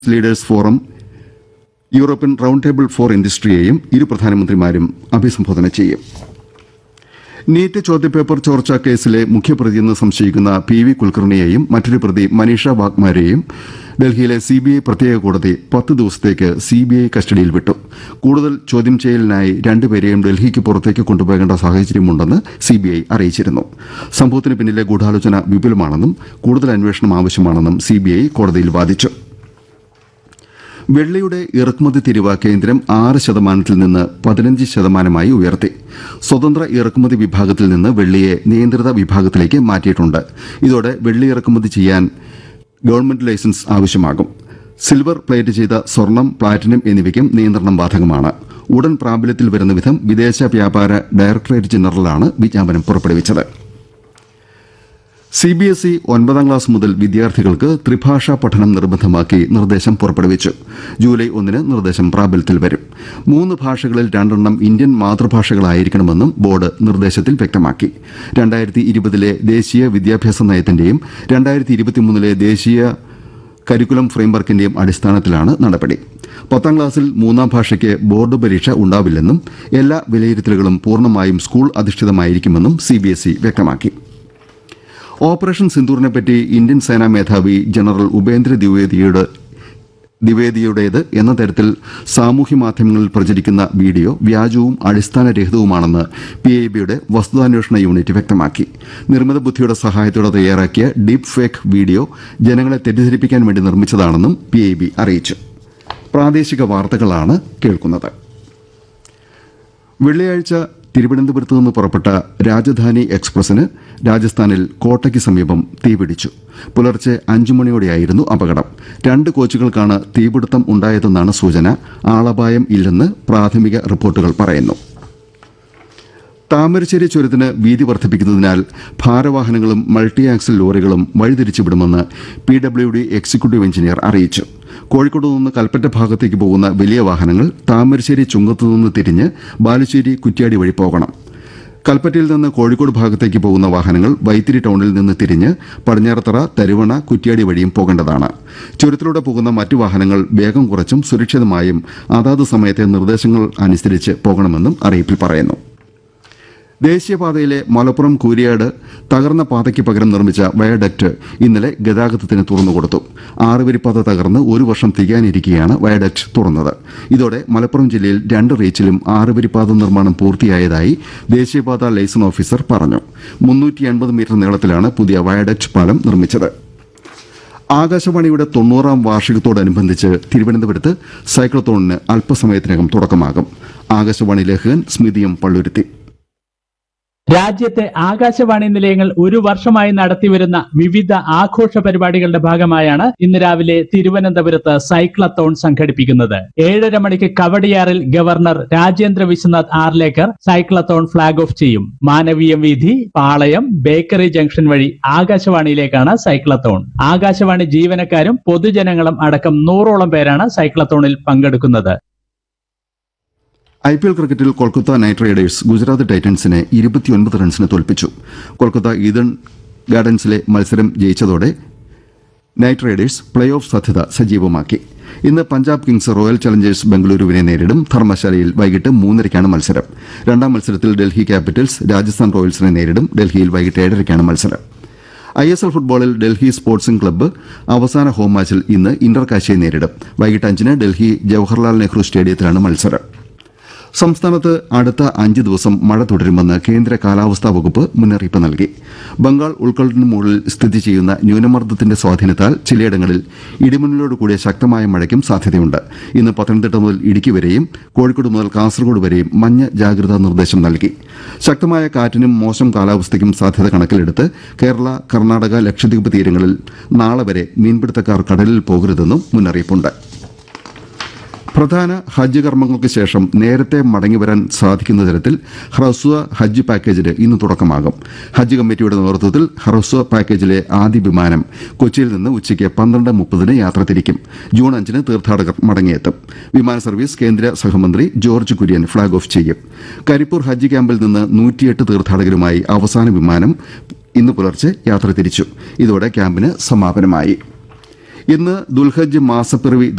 leaders forum European round table for ഇൻഡസ്ട്രിയെയും ഇരു പ്രധാനമന്ത്രിമാരും അഭിസംബോധന ചെയ്യും നീറ്റ് ചോദ്യപേപ്പർ ചോർച്ചാ കേസിലെ മുഖ്യപ്രതിയെന്ന് സംശയിക്കുന്ന പി വി കുൽക്കർണിയെയും മറ്റൊരു പ്രതി മനീഷ വാഗ്മാരെയും ഡൽഹിയിലെ സിബിഐ പ്രത്യേക കോടതി പത്ത് ദിവസത്തേക്ക് സിബിഐ കസ്റ്റഡിയിൽ വിട്ടു കൂടുതൽ ചോദ്യം ചെയ്യലിനായി രണ്ടുപേരെയും ഡൽഹിക്ക് പുറത്തേക്ക് കൊണ്ടുപോകേണ്ട സാഹചര്യമുണ്ടെന്ന് സിബിഐ അറിയിച്ചിരുന്നു സംഭവത്തിന് പിന്നിലെ ഗൂഢാലോചന വിപുലമാണെന്നും കൂടുതൽ അന്വേഷണം ആവശ്യമാണെന്നും സിബിഐ കോടതിയിൽ വാദിച്ചു വെള്ളിയുടെ ഇറക്കുമതി തിരിവ് കേന്ദ്രം ആറ് ശതമാനത്തിൽ നിന്ന് പതിനഞ്ച് ശതമാനമായി ഉയർത്തി സ്വതന്ത്ര ഇറക്കുമതി വിഭാഗത്തിൽ നിന്ന് വെള്ളിയെ നിയന്ത്രിത വിഭാഗത്തിലേക്ക് മാറ്റിയിട്ടുണ്ട് ഇതോടെ വെള്ളി ഇറക്കുമതി ചെയ്യാൻ ഗവൺമെന്റ് ലൈസൻസ് ആവശ്യമാകും സിൽവർ പ്ലേറ്റ് ചെയ്ത സ്വർണം പ്ലാറ്റിനം എന്നിവയ്ക്കും നിയന്ത്രണം ബാധകമാണ് ഉടൻ പ്രാബല്യത്തിൽ വരുന്ന വിധം വിദേശ വ്യാപാര ഡയറക്ടറേറ്റ് ജനറലാണ് വിജ്ഞാപനം പുറപ്പെടുവിച്ചത് സി ബി എസ് ഇ ഒൻപതാം ക്ലാസ് മുതൽ വിദ്യാർത്ഥികൾക്ക് ത്രിഭാഷാ പഠനം നിർബന്ധമാക്കി നിർദ്ദേശം പുറപ്പെടുവിച്ചു ജൂലൈ ഒന്നിന് നിർദ്ദേശം പ്രാബല്യത്തിൽ വരും മൂന്ന് ഭാഷകളിൽ രണ്ടെണ്ണം ഇന്ത്യൻ മാതൃഭാഷകളായിരിക്കണമെന്നും ബോർഡ് നിർദ്ദേശത്തിൽ വ്യക്തമാക്കി രണ്ടായിരത്തി ഇരുപതിലെ ദേശീയ വിദ്യാഭ്യാസ നയത്തിന്റെയും രണ്ടായിരത്തി ഇരുപത്തിമൂന്നിലെ ദേശീയ കരിക്കുലം ഫ്രെയിംവർക്കിന്റെയും അടിസ്ഥാനത്തിലാണ് നടപടി പത്താം ക്ലാസ്സിൽ മൂന്നാം ഭാഷയ്ക്ക് ബോർഡ് പരീക്ഷ ഉണ്ടാവില്ലെന്നും എല്ലാ വിലയിരുത്തലുകളും പൂർണ്ണമായും സ്കൂൾ അധിഷ്ഠിതമായിരിക്കുമെന്നും സിബിഎസ്ഇ വ്യക്തമാക്കി ഓപ്പറേഷൻ സിന്ദൂറിനെപ്പറ്റി ഇന്ത്യൻ സേനാ മേധാവി ജനറൽ ഉപേന്ദ്ര ദ്വിവേദിയുടെ ദ്വിവേദിയുടേത് എന്ന തരത്തിൽ സാമൂഹ്യ മാധ്യമങ്ങളിൽ പ്രചരിക്കുന്ന വീഡിയോ വ്യാജവും അടിസ്ഥാനരഹിതവുമാണെന്ന് പി ഐ ബിയുടെ വസ്തുതാന്വേഷണ യൂണിറ്റ് വ്യക്തമാക്കി നിർമ്മിത ബുദ്ധിയുടെ സഹായത്തോടെ തയ്യാറാക്കിയ ഡീപ് ഫേക്ക് വീഡിയോ ജനങ്ങളെ തെറ്റിദ്ധരിപ്പിക്കാൻ വേണ്ടി നിർമ്മിച്ചതാണെന്നും പി ഐ ബി അറിയിച്ചു പ്രാദേശിക വാർത്തകളാണ് കേൾക്കുന്നത് വെള്ളിയാഴ്ച തിരുവനന്തപുരത്ത് നിന്ന് പുറപ്പെട്ട രാജധാനി എക്സ്പ്രസിന് രാജസ്ഥാനിൽ കോട്ടയ്ക്ക് സമീപം തീപിടിച്ചു പുലർച്ചെ അഞ്ചു മണിയോടെയായിരുന്നു അപകടം രണ്ട് കോച്ചുകൾക്കാണ് തീപിടുത്തം ഉണ്ടായതെന്നാണ് സൂചന ആളപായം ഇല്ലെന്ന് പ്രാഥമിക റിപ്പോർട്ടുകൾ പറയുന്നു താമരശ്ശേരി ചുരത്തിന് വീതി വർദ്ധിപ്പിക്കുന്നതിനാൽ ഭാരവാഹനങ്ങളും മൾട്ടി ആക്സിൽ ലോറികളും വഴിതിരിച്ചുവിടുമെന്ന് P W D executive engineer അറിയിച്ചു കോഴിക്കോട് നിന്ന് കൽപ്പറ്റ ഭാഗത്തേക്ക് പോകുന്ന വലിയ വാഹനങ്ങൾ താമരശ്ശേരി ചുങ്കത്തു നിന്ന് തിരിഞ്ഞ് ബാലുശ്ശേരി കുറ്റ്യാടി വഴി പോകണം കൽപ്പറ്റയിൽ നിന്ന് കോഴിക്കോട് ഭാഗത്തേക്ക് പോകുന്ന വാഹനങ്ങൾ വൈത്തിരി ടൗണിൽ നിന്ന് തിരിഞ്ഞ് പടിഞ്ഞാറത്തറ തരുവണ കുറ്റ്യാടി വഴിയും പോകേണ്ടതാണ് ചുരത്തിലൂടെ പോകുന്ന മറ്റു വാഹനങ്ങൾ വേഗം കുറച്ചും സുരക്ഷിതമായും അതാത് സമയത്തെ നിർദ്ദേശങ്ങൾ അനുസരിച്ച് പോകണമെന്നും അറിയിപ്പിൽ പറയുന്നു ദേശീയപാതയിലെ മലപ്പുറം കൂരിയാട് തകർന്ന പാതയ്ക്ക് പകരം നിർമ്മിച്ച വയഡക്ട് ഇന്നലെ ഗതാഗതത്തിന് തുറന്നുകൊടുത്തു ആറുവരിപ്പാത തകർന്ന് ഒരു വർഷം തികയാനിരിക്കെയാണ് വയഡക്ട് തുറന്നത് ഇതോടെ മലപ്പുറം ജില്ലയിൽ രണ്ട് റീച്ചിലും ആറുവരിപ്പാത നിർമ്മാണം പൂർത്തിയായതായി ദേശീയപാത ലൈസൺ ഓഫീസർ പറഞ്ഞു മുന്നൂറ്റി എൺപത് മീറ്റർ നീളത്തിലാണ് പുതിയ വയഡക്ട് പാലം നിർമ്മിച്ചത് ആകാശവാണിയുടെ തൊണ്ണൂറാം വാർഷികത്തോടനുബന്ധിച്ച് തിരുവനന്തപുരത്ത് സൈക്ലത്തോണിന് അല്പസമയത്തിനകം തുടക്കമാകും ആകാശവാണി ലേഖകൻ സ്മിതിയും പള്ളുരുത്തി രാജ്യത്തെ ആകാശവാണി നിലയങ്ങൾ ഒരു വർഷമായി നടത്തിവരുന്ന വിവിധ ആഘോഷ പരിപാടികളുടെ ഭാഗമായാണ് ഇന്ന് രാവിലെ തിരുവനന്തപുരത്ത് സൈക്ലത്തോൺ സംഘടിപ്പിക്കുന്നത് ഏഴര മണിക്ക് കവടിയാറിൽ governor Rajendra Vishwanath Arlekar cyclothon flag off ചെയ്യും മാനവീയം വീഥി പാളയം ബേക്കറി ജംഗ്ഷൻ വഴി ആകാശവാണിയിലേക്കാണ് സൈക്ലത്തോൺ ആകാശവാണി ജീവനക്കാരും പൊതുജനങ്ങളും അടക്കം നൂറോളം പേരാണ് സൈക്ലത്തോണിൽ പങ്കെടുക്കുന്നത് ഐ പി എൽ ക്രിക്കറ്റിൽ കൊൽക്കത്ത നൈറ്റ് റൈഡേഴ്സ് ഗുജറാത്ത് ടൈറ്റൻസിനെ ഇരുപത്തിയൊൻപത് റൺസിന് തോൽപ്പിച്ചു കൊൽക്കത്ത ഈഡൻ ഗാർഡൻസിലെ മത്സരം ജയിച്ചതോടെ നൈറ്റ് റൈഡേഴ്സ് പ്ലേ ഓഫ് സാധ്യത സജീവമാക്കി ഇന്ന് പഞ്ചാബ് കിങ്സ് റോയൽ ചലഞ്ചേഴ്സ് ബംഗളൂരുവിനെ നേരിടും ധർമ്മശാലയിൽ വൈകിട്ട് മൂന്നരയ്ക്കാണ് മത്സരം രണ്ടാം മത്സരത്തിൽ ഡൽഹി ക്യാപിറ്റൽസ് രാജസ്ഥാൻ റോയൽസിനെ നേരിടും ഡൽഹിയിൽ വൈകിട്ട് ഏഴരയ്ക്കാണ് മത്സരം ഐ എസ് എൽ ഫുട്ബോളിൽ ഡൽഹി സ്പോർട്സിംഗ് ക്ലബ്ബ് അവസാന ഹോം മാച്ചിൽ ഇന്ന് ഇന്റർ കാശിയെ നേരിടും വൈകിട്ട് അഞ്ചിന് ഡൽഹി ജവഹർലാൽ നെഹ്റു സ്റ്റേഡിയത്തിലാണ് മത്സരം സംസ്ഥാനത്ത് അടുത്ത അഞ്ച് ദിവസം മഴ തുടരുമെന്ന് കേന്ദ്ര കാലാവസ്ഥാ വകുപ്പ് മുന്നറിയിപ്പ് നൽകി ബംഗാൾ ഉൾക്കടലിന് മുകളിൽ സ്ഥിതി ചെയ്യുന്ന ന്യൂനമർദ്ദത്തിന്റെ സ്വാധീനത്താൽ ചിലയിടങ്ങളിൽ ഇടിമിന്നലോട് കൂടിയ ശക്തമായ മഴയ്ക്കും സാധ്യതയുണ്ട് ഇന്ന് പത്തനംതിട്ട മുതൽ ഇടുക്കി വരെയും കോഴിക്കോട് മുതൽ കാസർഗോഡ് വരെയും മഞ്ഞ ജാഗ്രതാ നിർദ്ദേശം നൽകി ശക്തമായ കാറ്റിനും മോശം കാലാവസ്ഥയ്ക്കും സാധ്യത കണക്കിലെടുത്ത് കേരള കർണാടക ലക്ഷദ്വീപ് തീരങ്ങളിൽ നാളെ വരെ മീൻപിടുത്തക്കാർ കടലിൽ പോകരുതെന്നും മുന്നറിയിപ്പുണ്ട് പ്രധാന ഹജ്ജ് കർമ്മങ്ങൾക്ക് ശേഷം നേരത്തെ മടങ്ങിവരാൻ സാധിക്കുന്ന തരത്തിൽ ഹ്രസ്വ ഹജ്ജ് പാക്കേജിന് ഇന്ന് തുടക്കമാകും ഹജ്ജ് കമ്മിറ്റിയുടെ നേതൃത്വത്തിൽ ഹ്രസ്വ പാക്കേജിലെ ആദ്യ വിമാനം കൊച്ചിയിൽ നിന്ന് ഉച്ചയ്ക്ക് പന്ത്രണ്ട് മുപ്പതിന് യാത്ര തിരിക്കും ജൂൺ അഞ്ചിന് തീർത്ഥാടകർ മടങ്ങിയെത്തും വിമാന സർവീസ് കേന്ദ്ര സഹമന്ത്രി ജോർജ് കുര്യൻ ഫ്ളാഗ് ഓഫ് ചെയ്യും കരിപ്പൂർ ഹജ്ജ് ക്യാമ്പിൽ നിന്ന് നൂറ്റിയെട്ട് തീർത്ഥാടകരുമായി അവസാന വിമാനം ഇന്ന് പുലർച്ചെ യാത്ര തിരിച്ചു ഇതോടെ ക്യാമ്പിന് സമാപനമായി ഇന്ന് ദുൽഹജ്ജ് മാസപ്പിറവി